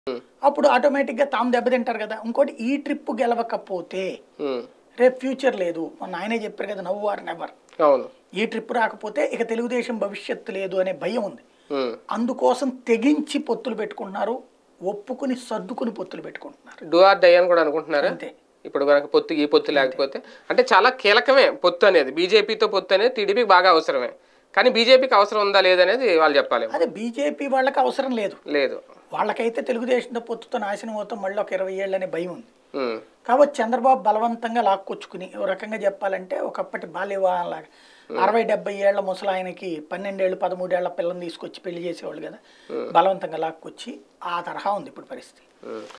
అప్పుడు ఆటోమేటిక్గా తాము దెబ్బతింటారు కదా ఇంకోటి ఈ ట్రిప్ గెలవకపోతే ఉమ్, రేపు ఫ్యూచర్ లేదు మొన్న ఆయనే చెప్పారు కదా నవ్వు ఆర్ నెవర్ అవును ఈ ట్రిప్ రాకపోతే ఇక తెలుగుదేశం భవిష్యత్తు లేదు అనే భయం ఉంది ఉమ్. అందుకోసం తెగించి పొత్తులు పెట్టుకుంటున్నారు ఒప్పుకుని సర్దుకుని పొత్తులు పెట్టుకుంటున్నారు డూ ఆర్ డై అని కూడా అనుకుంటున్నారా అంతే ఇప్పుడు కనుక పొత్తు ఈ పొత్తు లేకపోతే అంటే చాలా కీలకమే పొత్తు అనేది బీజేపీతో పొత్తు అనేది టీడీపీకి బాగా అవసరమే కానీ బీజేపీకి అవసరం ఉందా లేదనేది వాళ్ళు చెప్పాలి అదే బీజేపీ వాళ్ళకి అవసరం లేదు లేదు వాళ్ళకైతే తెలుగుదేశంతో పొత్తుతో నాశనం అవుతాం మళ్ళీ ఒక ఇరవై ఏళ్ళనే భయం ఉంది ఉమ్, కాబట్టి చంద్రబాబు బలవంతంగా లాక్కొచ్చుకుని ఓ రకంగా చెప్పాలంటే ఒకప్పటి బాల్యవాలాగా అరవై డెబ్బై ఏళ్ల ముసలాయనకి పన్నెండేళ్ళు పదమూడేళ్ల పిల్లని తీసుకొచ్చి పెళ్లి చేసేవాళ్ళు కదా బలవంతంగా లాక్కొచ్చి ఆ తరహా ఉంది ఇప్పుడు పరిస్థితి ఉమ్.